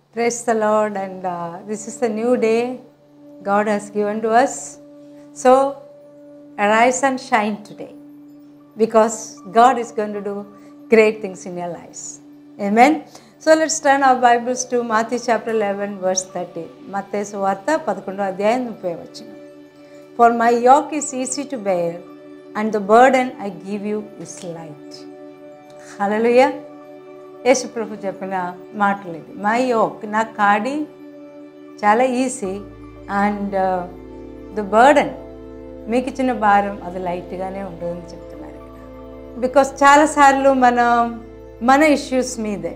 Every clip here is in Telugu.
Praise the Lord, and uh, this is the new day God has given to us. So, arise and shine today because God is going to do great things in your lives. Amen. So, let's turn our Bibles to Matthew chapter 11, verse 30. మత్తయి సువార్త పదకొండో అధ్యాయం ముప్పై వచ్చిన for my yoke is easy to bear and the burden I give you is light hallelujah యేసుప్రభు చెప్పిన మాటలు ఇది మై యోక్ నా కాడి చాలా ఈజీ అండ్ ద బర్డన్ మీకు ఇచ్చిన భారం అది లైట్గానే ఉంటుందని చెప్తున్నారు ఇక్కడ బికాస్ చాలాసార్లు మనం మన ఇష్యూస్ మీదే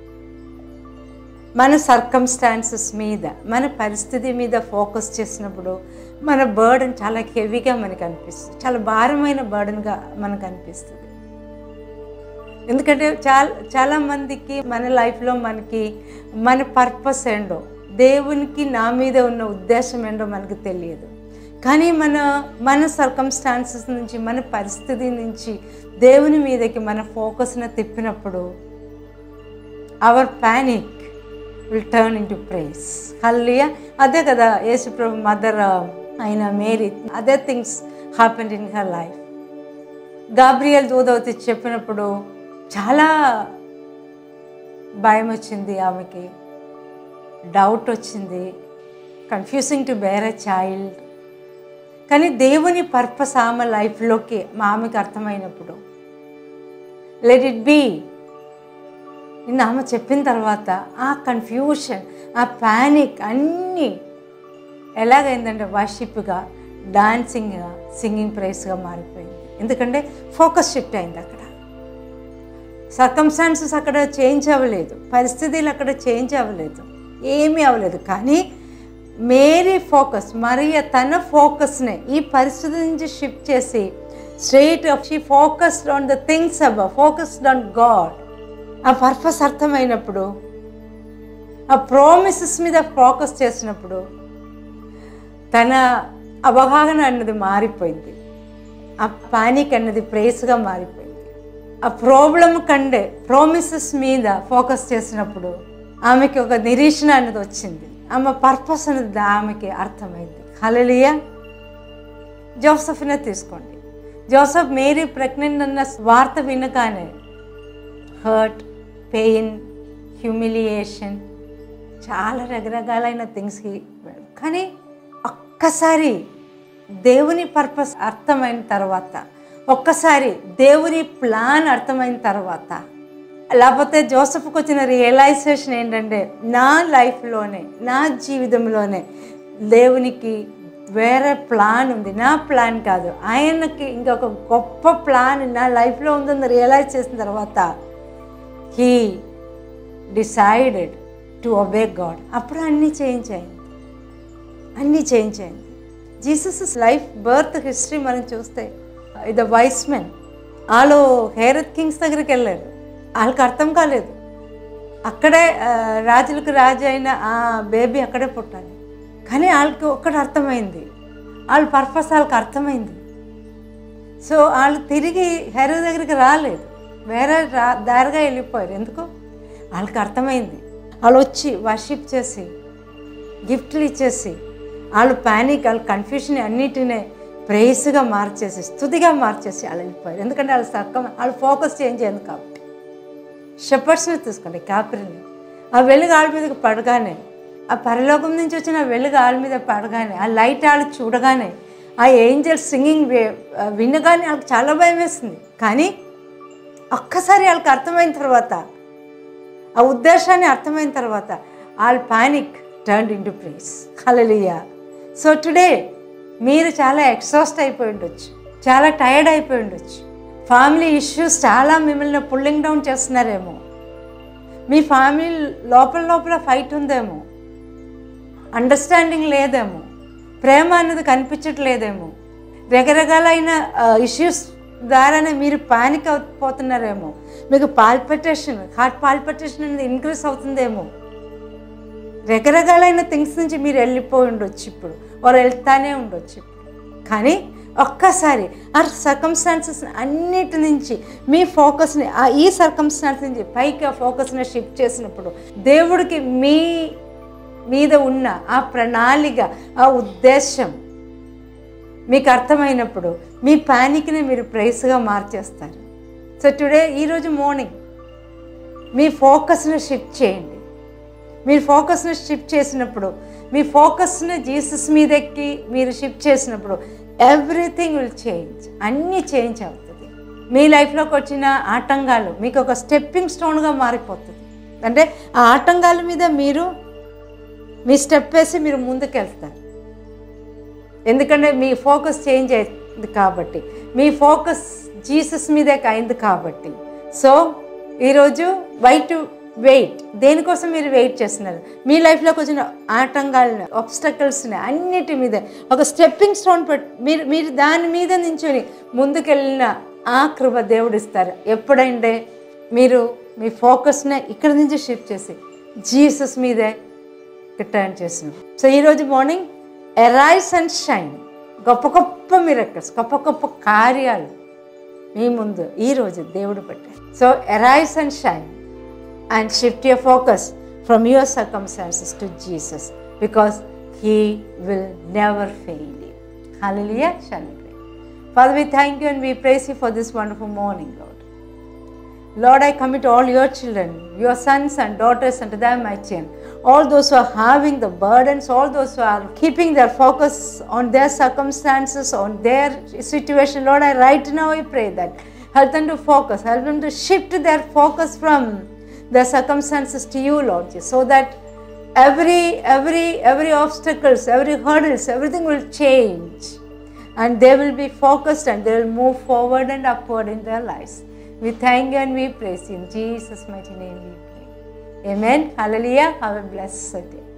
మన సర్కమ్స్టాన్సెస్ మీద మన పరిస్థితి మీద ఫోకస్ చేసినప్పుడు మన బర్డన్ చాలా హెవీగా మనకు అనిపిస్తుంది చాలా భారమైన బర్డన్గా మనకు అనిపిస్తుంది ఎందుకంటే చాలా చాలామందికి మన లైఫ్లో మనకి మన పర్పస్ ఏంటో దేవునికి నా మీద ఉన్న ఉద్దేశం ఏంటో మనకు తెలియదు కానీ మన మన సర్కమ్స్టాన్సెస్ నుంచి మన పరిస్థితి నుంచి దేవుని మీదకి మన ఫోకస్ను తిప్పినప్పుడు our panic will turn into praise hallelujah అదే కదా యేసుప్రభు మదర్ అయిన మేరీ అదే things happen in her life Gabriel దూదవతి చెప్పినప్పుడు చాలా భయం వచ్చింది ఆమెకి డౌట్ వచ్చింది confusing to bear a child కానీ దేవుని పర్పస్ ఆమె లైఫ్లోకి మా ఆమెకి అర్థమైనప్పుడు లెట్ ఇట్ బీ నిన్న ఆమె చెప్పిన తర్వాత ఆ కన్ఫ్యూషన్ ఆ ప్యానిక్ అన్నీ ఎలాగైందంటే వర్షిప్గా డాన్సింగ్గా సింగింగ్ ప్రైస్గా మారిపోయింది ఎందుకంటే ఫోకస్ షిఫ్ట్ అయింది అక్కడ సర్కమ్స్టాన్సెస్ అక్కడ చేంజ్ అవ్వలేదు పరిస్థితులు అక్కడ చేంజ్ అవ్వలేదు ఏమీ అవ్వలేదు కానీ మేరీ ఫోకస్ మరియ తన ఫోకస్నే ఈ పరిస్థితి నుంచి షిఫ్ట్ చేసి straight she focused on the things above focused on God ఆ పర్పస్ అర్థమైనప్పుడు ఆ ప్రోమిసెస్ మీద ఫోకస్ చేసినప్పుడు తన అవగాహన అన్నది మారిపోయింది ఆ పానిక్ అన్నది ప్రేస్గా మారిపోయింది ఆ ప్రాబ్లం కంటే ప్రోమిసెస్ మీద ఫోకస్ చేసినప్పుడు ఆమెకి ఒక నిరీక్షణ అనేది వచ్చింది ఆమె పర్పస్ అనేది ఆమెకి అర్థమైంది హలలియ జోసఫ్నే తీసుకోండి జోసఫ్ మేరీ ప్రెగ్నెంట్ అన్న వార్త వినగానే హర్ట్ పెయిన్ హ్యూమిలియేషన్ చాలా రకరకాలైన థింగ్స్కి కానీ ఒక్కసారి దేవుని పర్పస్ అర్థమైన తర్వాత ఒక్కసారి దేవుని ప్లాన్ అర్థమైన తర్వాత లేకపోతే జోసఫ్కి వచ్చిన రియలైజేషన్ ఏంటంటే నా లైఫ్లోనే నా జీవితంలోనే దేవునికి వేరే ప్లాన్ ఉంది నా ప్లాన్ కాదు ఆయనకి ఇంకొక గొప్ప ప్లాన్ నా లైఫ్లో ఉందని రియలైజ్ చేసిన తర్వాత he decided to obey God అప్పుడు అన్నీ చేంజ్ అయింది అన్నీ చేంజ్ అయింది జీసస్ లైఫ్ బర్త్ హిస్టరీ మనం చూస్తే ద వైస్ మెన్ వాళ్ళు హేరత్ కింగ్స్ దగ్గరికి వెళ్ళారు వాళ్ళకి అర్థం కాలేదు అక్కడే రాజులకు రాజు అయిన ఆ బేబీ అక్కడే పుట్టాలి కానీ వాళ్ళకి ఒక్కటి అర్థమైంది వాళ్ళ పర్పస్ వాళ్ళకి అర్థమైంది సో వాళ్ళు తిరిగి హెరో దగ్గరికి రాలేదు వేరే రా దారిగా వెళ్ళిపోయారు ఎందుకు వాళ్ళకి అర్థమైంది వాళ్ళు వచ్చి వర్షిప్ చేసి గిఫ్ట్లు ఇచ్చేసి వాళ్ళు ప్యానిక్ వాళ్ళ కన్ఫ్యూషన్ అన్నిటినే ప్రేస్గా మార్చేసి స్థుతిగా మార్చేసి వాళ్ళు వెళ్ళిపోయారు ఎందుకంటే వాళ్ళు సక్కం వాళ్ళు ఫోకస్ చేంజ్ అయింది కాబట్టి షెపర్స్ని తీసుకోండి కాపరిని ఆ వెలుగు వాళ్ళ మీదకి పడగానే ఆ పరలోకం నుంచి వచ్చిన వెలుగు వాళ్ళ మీద పడగానే ఆ లైట్ వాళ్ళు చూడగానే ఆ ఏంజల్ సింగింగ్ వినగానే వాళ్ళకి చాలా భయం వేస్తుంది కానీ ఒక్కసారి వాళ్ళకి అర్థమైన తర్వాత ఆ ఉద్దేశాన్ని అర్థమైన తర్వాత వాళ్ళ panic turn into praise hallelujah so today మీరు చాలా ఎక్సాస్ట్ అయిపోయి ఉండొచ్చు చాలా టైర్డ్ అయిపోయి ఉండొచ్చు ఫ్యామిలీ ఇష్యూస్ చాలా మిమ్మల్ని పుల్లింగ్ డౌన్ చేస్తున్నారేమో మీ ఫ్యామిలీ లోపల లోపల ఫైట్ ఉందేమో అండర్స్టాండింగ్ లేదేమో ప్రేమ అనేది కనిపించట్లేదేమో రకరకాలైన ఇష్యూస్ ద్వారానే మీరు పానిక్ అయిపోతున్నారేమో మీకు పాల్పటేషన్ హార్ట్ పాల్పటేషన్ అనేది ఇంక్రీస్ అవుతుందేమో రకరకాలైన థింగ్స్ నుంచి మీరు వెళ్ళిపోయి ఉండొచ్చు ఇప్పుడు వారు వెళ్తానే ఉండొచ్చు ఇప్పుడు కానీ ఒక్కసారి ఆ సర్కమ్స్టాన్సెస్ అన్నిటి నుంచి మీ ఫోకస్ని ఆ ఈ సర్కమ్స్టాన్స్ నుంచి పైకి ఆ ఫోకస్ని షిఫ్ట్ చేసినప్పుడు దేవుడికి మీ మీద ఉన్న ఆ ప్రణాళిక ఆ ఉద్దేశం మీకు అర్థమైనప్పుడు మీ ప్యానిక్ని మీరు ప్రైస్గా మార్చేస్తారు సో టుడే ఈరోజు మార్నింగ్ మీ ఫోకస్ని షిఫ్ట్ చేయండి మీరు ఫోకస్ని షిఫ్ట్ చేసినప్పుడు మీ ఫోకస్ని జీసస్ మీదకి మీరు షిఫ్ట్ చేసినప్పుడు ఎవ్రీథింగ్ విల్ చేంజ్ అన్నీ చేంజ్ అవుతుంది మీ లైఫ్లోకి వచ్చిన ఆటంకాలు మీకు ఒక స్టెప్పింగ్ స్టోన్గా మారిపోతుంది అంటే ఆ ఆటంకాల మీద మీరు మీ స్టెప్ వేసి మీరు ముందుకెళ్తారు ఎందుకంటే మీ ఫోకస్ చేంజ్ అయింది కాబట్టి మీ ఫోకస్ జీసస్ మీదే అయింది కాబట్టి సో ఈరోజు వైట్ వెయిట్ దేనికోసం మీరు వెయిట్ చేస్తున్నారు మీ లైఫ్లోకి వచ్చిన ఆటంకాలను ఆబ్స్టకల్స్ని అన్నిటి మీద ఒక స్టెప్పింగ్ స్టోన్ పెట్టి మీరు మీరు దాని మీద నించుని ముందుకెళ్ళిన ఆ కృప దేవుడు ఇస్తారు ఎప్పుడంటే మీరు మీ ఫోకస్ని ఇక్కడి నుంచి షిఫ్ట్ చేసి జీసస్ మీదే టర్న్ చేసినాం సో ఈరోజు మార్నింగ్ ఎరైస్ అండ్ షైన్ గొప్ప గొప్ప మిరకల్స్ గొప్ప గొప్ప కార్యాలు మీ ముందు ఈరోజు దేవుడు పెట్టారు so arise and shine and shift your focus from your circumstances to Jesus because he will never fail you hallelujah shall we pray. Father, we thank you and we praise you for this wonderful morning, Lord. Lord, I commit all your children, your sons and daughters unto them, my children. All those who are having the burdens, all those who are keeping their focus on their circumstances, on their situation. Lord, I right now I pray that help them to focus, help them to shift their focus from their circumstances to you, Lord, Jesus, so that every every every obstacles, every hurdles, everything will change and they will be focused and they will move forward and upward in their lives. We thank you and we praise you. In Jesus' mighty name we pray. Amen. Hallelujah. Have a blessed day.